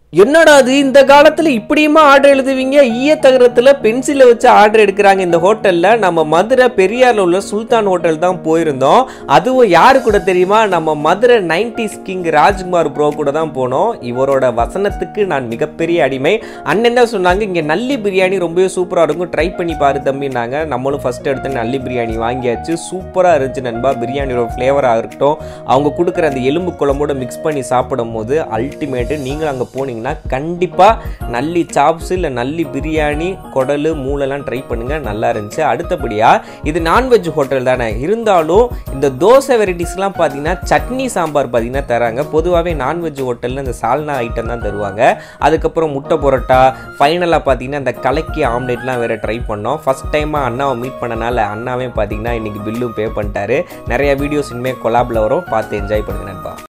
என்னடா அது இந்த காலத்துல இப்படியுமா ஆர்டர் எழுதுவீங்க ஈய தகரத்துல பென்சிலை வச்சு ஆர்டர் எடுக்கிறாங்க இந்த ஹோட்டல்ல நம்ம மதுரை பெரியார்ல உள்ள சுல்தான் ஹோட்டல் தான் போயிருந்தோம் அதுவும் யாரு கூட தெரியுமா நம்ம Madurai nineties king Rajkumar bro கூட தான் போனோம் இவரோட வசனத்துக்கு நான் மிகப்பெரிய அடிமை அண்ணன் என்ன சொன்னாங்க இங்க நல்லி பிரியாணி ரொம்பவே சூப்பரா இருக்கும் ட்ரை பண்ணி பாரு தம்பினாங்க நம்மளும் ஃபர்ஸ்ட் எடுத்து நல்லி பிரியாணி வாங்கியாச்சு சூப்பரா இருந்துச்சு நண்பா பிரியாணியோட ஃப்ளேவராக இருக்கட்டும் அவங்க கொடுக்குற அந்த எலும்பு குழம்போட மிக்ஸ் பண்ணி சாப்பிடும் போது அல்டிமேட்டு நீங்களும் அங்கே போனீங்கன்னா கண்டிப்பாக நல்லி சாப்ஸ் இல்லை நல்லி பிரியாணி குடல் மூளைலாம் ட்ரை பண்ணுங்கள் நல்லா இருந்துச்சு அடுத்தபடியாக இது நான்வெஜ் ஹோட்டல் தானே இருந்தாலும் இந்த தோசை வெரைட்டிஸ்லாம் பார்த்தீங்கன்னா சட்னி சாம்பார் பார்த்தீங்கன்னா தராங்க பொதுவாகவே நான்வெஜ் ஹோட்டலில் இந்த சால்னா ஐட்டம் தான் தருவாங்க அதுக்கப்புறம் முட்டை பரோட்டா ஃபைனலாக பார்த்தீங்கன்னா இந்த கலக்கி ஆம்லேட்லாம் வேறு ட்ரை பண்ணோம் ஃபஸ்ட் டைமாக அண்ணாவை மீட் பண்ணனால அண்ணாவே பார்த்தீங்கன்னா இன்றைக்கி பில்லும் பே பண்ணிட்டாரு நிறைய வீடியோஸ் இனிமேல் கொலாபில் வரும் பார்த்து என்ஜாய் பண்ணுங்க நண்பா